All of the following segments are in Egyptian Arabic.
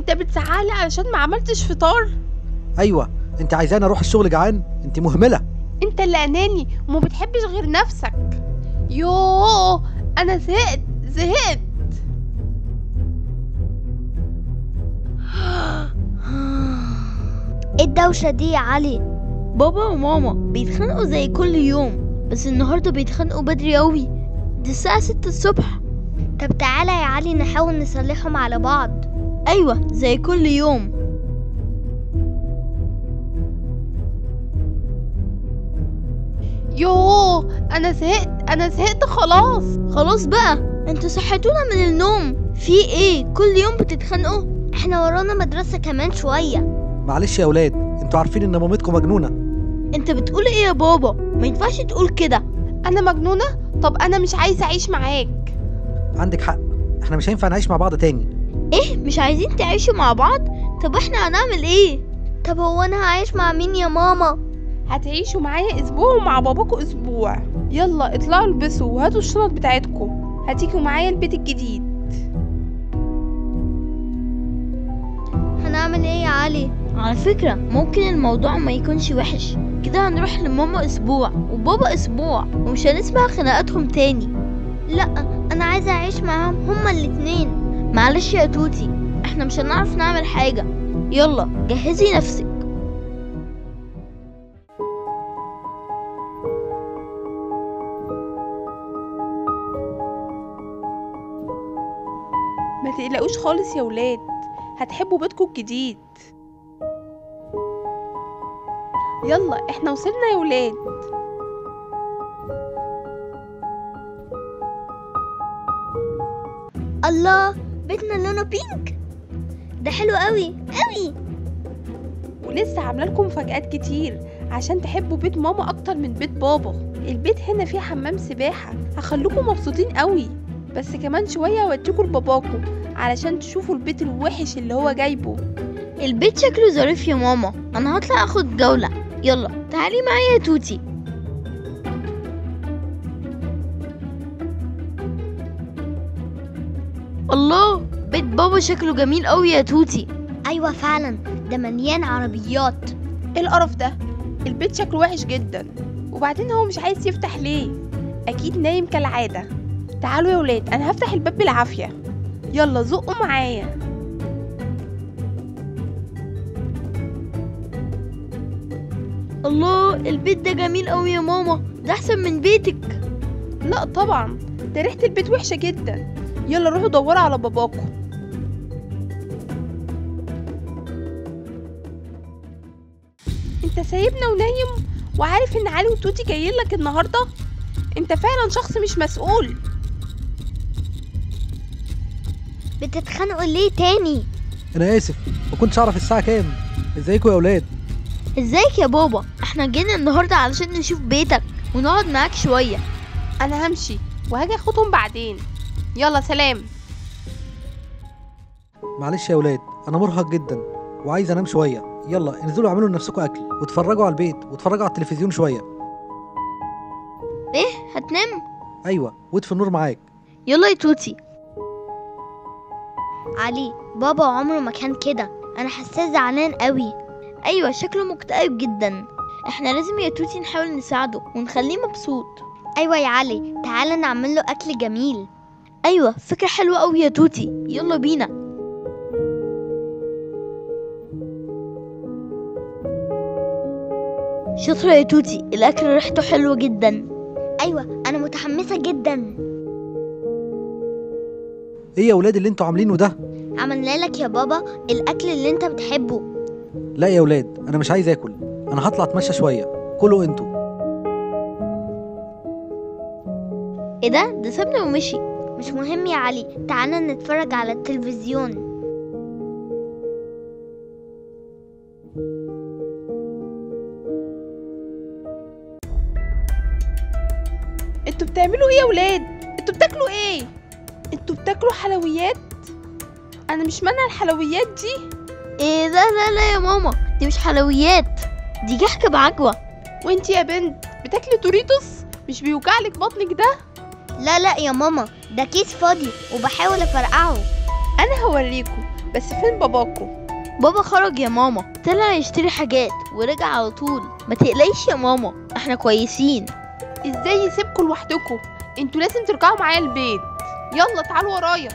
انت بتزعلي علشان ما عملتش فطار ايوه انت عايزاني اروح الشغل جعان انت مهمله انت اللي اناني وما بتحبش غير نفسك يوه انا زهقت زهقت ايه الدوشة دي يا علي بابا وماما بيتخانقوا زي كل يوم بس النهارده بيتخانقوا بدري قوي دي الساعة ستة الصبح طب تعالى يا علي نحاول نصلحهم على بعض أيوة زي كل يوم يوه انا زهقت انا زهقت خلاص خلاص بقى انتوا صحتونا من النوم في ايه كل يوم بتتخانقوا احنا ورانا مدرسة كمان شوية معلش يا اولاد انتوا عارفين ان مامتكم مجنونه انت بتقول ايه يا بابا ما ينفعش تقول كده انا مجنونه طب انا مش عايزه اعيش معاك عندك حق احنا مش هينفع نعيش مع بعض تاني ايه مش عايزين تعيشوا مع بعض طب احنا هنعمل ايه طب هو انا هعيش مع مين يا ماما هتعيشوا معايا اسبوع ومع باباكوا اسبوع يلا اطلعوا البسوا وهاتوا الشنط بتاعتكم هتيجوا معايا البيت الجديد هنعمل ايه يا علي على فكرة ممكن الموضوع ما يكونش وحش كده هنروح لماما اسبوع وبابا اسبوع ومش هنسمع خناقاتهم تاني لا انا عايزة اعيش معاهم هما الاتنين معلش يا توتي احنا مش هنعرف نعمل حاجة يلا جهزي نفسك ما تقلقوش خالص يا ولاد هتحبوا بيتكم الجديد يلا احنا وصلنا يا ولاد الله بيتنا لونه بينك ده حلو قوي قوي ولسه عامله لكم مفاجآت كتير عشان تحبوا بيت ماما اكتر من بيت بابا البيت هنا فيه حمام سباحه هخليكم مبسوطين قوي بس كمان شويه اوديكوا لباباكوا علشان تشوفوا البيت الوحش اللي هو جايبه البيت شكله ظريف يا ماما انا هطلع اخد جولة يلا تعالي معايا يا توتي الله بيت بابا شكله جميل قوي يا توتي ايوه فعلا ده مليان عربيات ايه القرف ده البيت شكله وحش جدا وبعدين هو مش عايز يفتح ليه اكيد نايم كالعاده تعالوا يا ولاد انا هفتح الباب بالعافيه يلا زقوا معايا الله البيت ده جميل قوي يا ماما ده احسن من بيتك لا طبعا ده ريحه البيت وحشه جدا يلا روحوا دوروا على باباكم انت سايبنا ونايم وعارف ان علي وتوتي جايين لك النهارده انت فعلا شخص مش مسؤول بتتخانقوا ليه تاني انا اسف ما كنتش اعرف الساعه كام ازيكم يا اولاد ازيك يا بابا احنا جينا النهارده علشان نشوف بيتك ونقعد معاك شويه انا همشي وهاجي اخدهم بعدين يلا سلام معلش يا اولاد انا مرهق جدا وعايز انام شويه يلا انزلوا اعملوا لنفسكم اكل واتفرجوا على البيت واتفرجوا على التلفزيون شويه ايه هتنام ايوه واطفي النور معاك يلا يا توتي علي بابا عمره ما كان كده انا حاساه زعلان قوي ايوه شكله مكتئب جدا احنا لازم يا توتي نحاول نساعده ونخليه مبسوط ايوه يا علي تعالى نعمل له اكل جميل ايوه فكره حلوه قوي يا توتي يلا بينا شاطره يا توتي الاكل ريحته حلوه جدا ايوه انا متحمسه جدا ايه يا اولاد اللي انتوا عاملينه ده عملنا لك يا بابا الاكل اللي انت بتحبه لا يا اولاد انا مش عايز اكل انا هطلع اتمشى شويه كلوا انتوا ايه ده ده سابنا ومشي مش مهم يا علي تعالى نتفرج على التلفزيون انتوا بتعملوا ايه يا ولاد انتوا بتاكلوا ايه انتوا بتاكلوا حلويات انا مش مانع الحلويات دي ايه ده لا لا يا ماما دي مش حلويات دي كحكه بعجوه وانتي يا بنت بتاكلي دوريتوس مش بيوجعلك بطنك ده لا لا يا ماما ده كيس فاضي وبحاول افرقعه انا هوريكم بس فين باباكو بابا خرج يا ماما طلع يشتري حاجات ورجع على طول ما تقلقيش يا ماما احنا كويسين ازاي يسيبكوا لوحدكوا انتوا لازم ترجعوا معايا البيت يلا تعالوا ورايا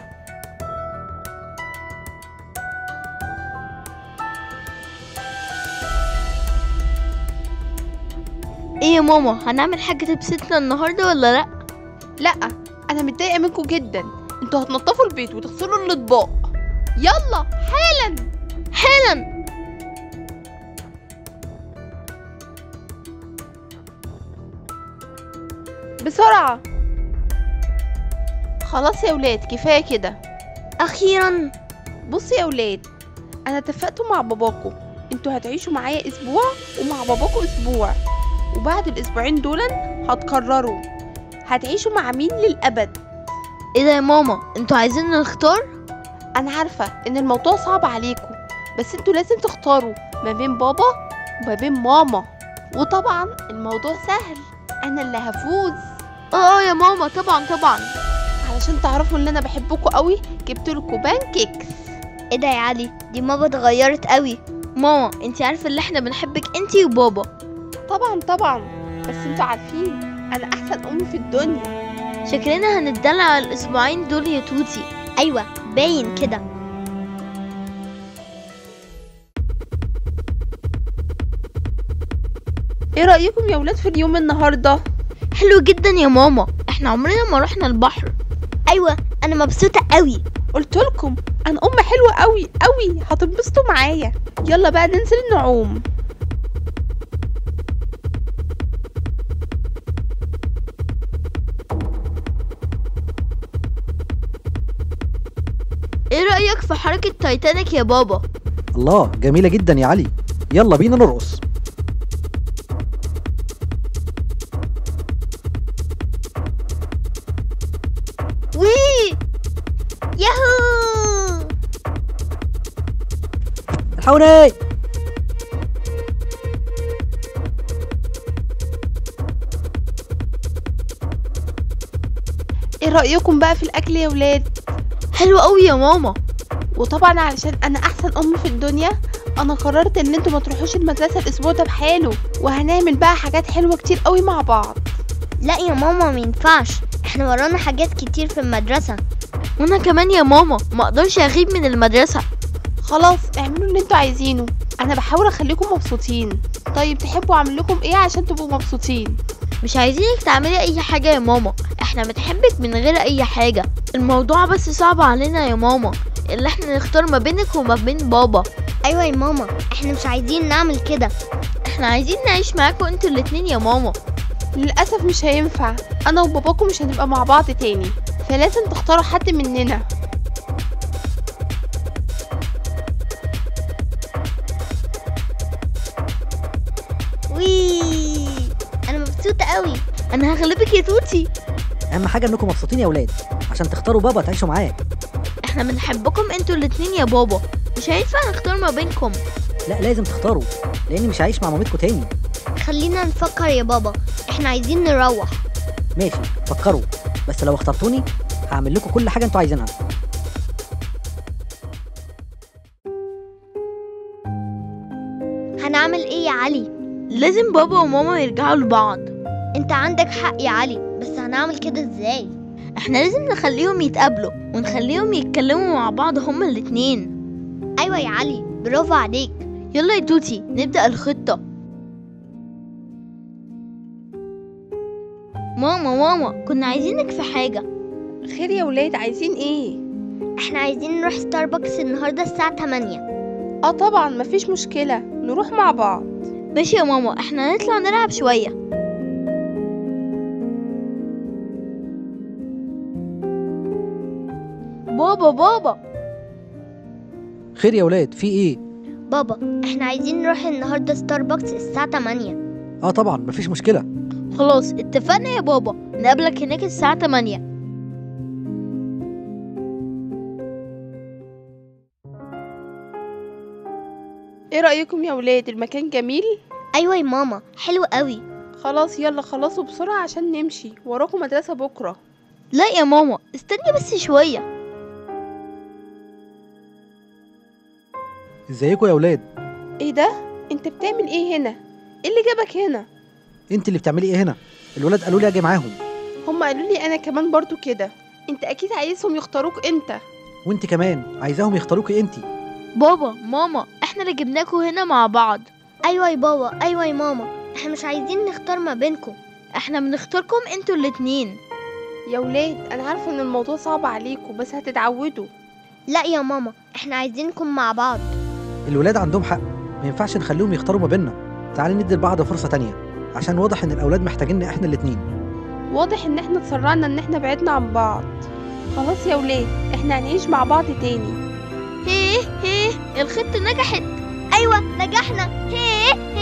ايه يا ماما هنعمل حاجة تبسطنا النهاردة ولا لا لا انا متضايقه منكم جدا انتوا هتنضفوا البيت وتغسلوا الاطباق يلا حالا حالا بسرعه خلاص يا ولاد كفايه كده اخيرا بصوا يا ولاد انا اتفقت مع باباكو انتوا هتعيشوا معايا اسبوع ومع باباكو اسبوع وبعد الاسبوعين دول هتقرروا هتعيشوا مع مين للابد ايه ده يا ماما انتوا عايزين نختار انا عارفه ان الموضوع صعب عليكم بس انتوا لازم تختاروا ما بين بابا وما بين ماما وطبعا الموضوع سهل انا اللي هفوز اه يا ماما طبعا طبعا علشان تعرفوا ان انا بحبكم قوي جبت لكم بان كيكس ايه ده يا علي دي ماما اتغيرت قوي ماما انتي عارفة اللي احنا بنحبك انتي وبابا طبعا طبعا بس انتوا عارفين انا احسن ام في الدنيا شكلنا هنتدلع الاسبوعين دول يا توتي ايوه باين كده ايه رايكم يا ولاد في اليوم النهارده حلو جدا يا ماما احنا عمرنا ما رحنا البحر ايوه انا مبسوطه قوي قلت لكم انا ام حلوه قوي قوي هتنبسطوا معايا يلا بقى ننزل نعوم ايه رأيك في حركة تايتانيك يا بابا الله جميلة جدا يا علي يلا بينا نرقص وي ياهو الحقوني ايه رايكم بقى في الاكل يا ولاد حلو قوي يا ماما وطبعا علشان انا احسن ام في الدنيا انا قررت ان انتوا ما تروحوش المدرسه الاسبوع ده بحاله وهنعمل بقى حاجات حلوه كتير قوي مع بعض لا يا ماما ما ينفعش احنا ورانا حاجات كتير في المدرسه وانا كمان يا ماما ما اقدرش اغيب من المدرسة خلاص اعملوا اللي انتوا عايزينه انا بحاول اخليكم مبسوطين طيب تحبوا اعمل لكم ايه عشان تبقوا مبسوطين مش عايزينك تعملي اي حاجة يا ماما احنا بنحبك من غير اي حاجة الموضوع بس صعب علينا يا ماما اللي احنا نختار ما بينك وما بين بابا ايوه يا ماما احنا مش عايزين نعمل كده احنا عايزين نعيش معاكم انتوا الاتنين يا ماما للاسف مش هينفع انا وباباكم مش هنبقى مع بعض تاني فلازم تختاروا حد مننا وي انا مبسوطه قوي انا هغلبك يا توتي اهم حاجة انكم مبسوطين يا ولاد عشان تختاروا بابا تعيشوا معاه احنا بنحبكم انتوا الاتنين يا بابا مش هينفع نختار ما بينكم لا لازم تختاروا لاني مش عايش مع مامتكم تاني خلينا نفكر يا بابا احنا عايزين نروح ماشي فكروا بس لو اخترتوني هعمل لكم كل حاجة انتوا عايزينها هنعمل ايه يا علي لازم بابا وماما يرجعوا لبعض انت عندك حق يا علي بس هنعمل كده ازاي احنا لازم نخليهم يتقابلوا ونخليهم يتكلموا مع بعض هما الاتنين ايوه يا علي برافو عليك يلا يا توتي نبدأ الخطة ماما ماما كنا عايزينك في حاجة خير يا ولاد عايزين ايه احنا عايزين نروح ستاربكس النهارده الساعه 8 اه طبعا مفيش مشكله نروح مع بعض ماشي يا ماما احنا هنطلع نلعب شوية بابا بابا خير يا ولاد في ايه بابا احنا عايزين نروح النهارده ستاربكس الساعه 8 اه طبعا مفيش مشكلة خلاص اتفقنا يا بابا نقابلك هناك الساعة 8 ايه رايكم يا ولاد المكان جميل ايوه يا ماما حلو قوي خلاص يلا خلصوا بسرعه عشان نمشي وراكم مدرسه بكره لا يا ماما استني بس شوية ازيكم يا ولاد ايه ده انت بتعمل ايه هنا ايه اللي جابك هنا انت اللي بتعملي ايه هنا الولاد قالوا لي اجي معاهم هم قالوا لي انا كمان برضو كده انت اكيد عايزهم يختاروك انت وانت كمان عايزاهم يختاروكي انت بابا ماما احنا اللي جبناكوا هنا مع بعض ايوه يا بابا ايوه يا ماما احنا مش عايزين نختار ما بينكم احنا بنختاركم انتوا الاتنين يا ولاد انا عارفه ان الموضوع صعب عليكم بس هتتعودوا لا يا ماما احنا عايزينكم مع بعض الولاد عندهم حق ما ينفعش نخليهم يختاروا ما بيننا تعالي ندي لبعض فرصه تانية عشان واضح ان الاولاد محتاجيننا احنا الاتنين واضح ان احنا اتسرعنا ان احنا بعدنا عن بعض خلاص يا ولاد احنا هنعيش مع بعض تاني هيه هيه الخطة نجحت ايوه نجحنا هيه